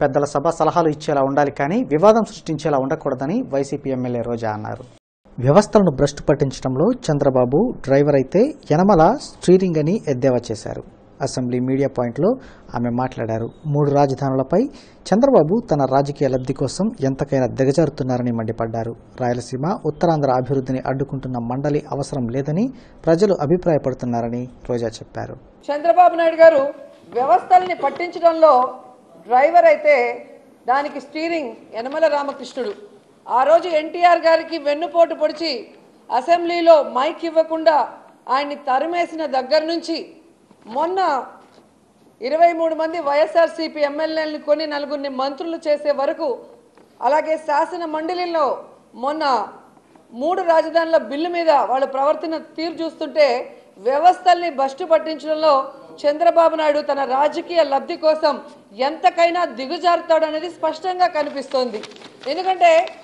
పెద్దల సభ సలహాలు ఇచ్చేలా ఉండాలి కానీ వివాదం సృష్టించేలా ఉండకూడదని వైసీపీ ఎమ్మెల్యే రోజా అన్నారు వ్యవస్థలను భ్రష్టు పట్టించడంలో చంద్రబాబు డ్రైవర్ అయితే యనమల స్టీరింగ్ అని ఎద్దేవా చేశారు అసెంబ్లీ మీడియా పాయింట్లో ఆమె మాట్లాడారు మూడు రాజధానులపై చంద్రబాబు తన రాజకీయ లబ్ధి కోసం ఎంతకైనా దిగజారుతున్నారని మండిపడ్డారు రాయలసీమ ఉత్తరాంధ్ర అభివృద్ధిని అడ్డుకుంటున్న మండలి అవసరం లేదని ప్రజలు అభిప్రాయపడుతున్నారని రోజా చెప్పారు చంద్రబాబు నాయుడు గారు వ్యవస్థల్ని పట్టించడంలో డ్రైవర్ అయితే దానికి స్టీరింగ్ యనమల రామకృష్ణుడు ఆ రోజు ఎన్టీఆర్ గారికి వెన్నుపోటు పొడిచి అసెంబ్లీలో మైక్ ఇవ్వకుండా ఆయన్ని తరిమేసిన దగ్గర నుంచి మొన్న ఇరవై మూడు మంది వైఎస్ఆర్సీపీ ఎమ్మెల్యేలను కొని నలుగురిని మంత్రులు చేసే వరకు అలాగే శాసన మండలిలో మొన్న మూడు రాజధానుల బిల్లు మీద వాళ్ళ ప్రవర్తన తీరు చూస్తుంటే వ్యవస్థల్ని బస్టు పట్టించడంలో చంద్రబాబు నాయుడు తన రాజకీయ లబ్ధి కోసం ఎంతకైనా దిగుజారుతాడు అనేది స్పష్టంగా కనిపిస్తోంది ఎందుకంటే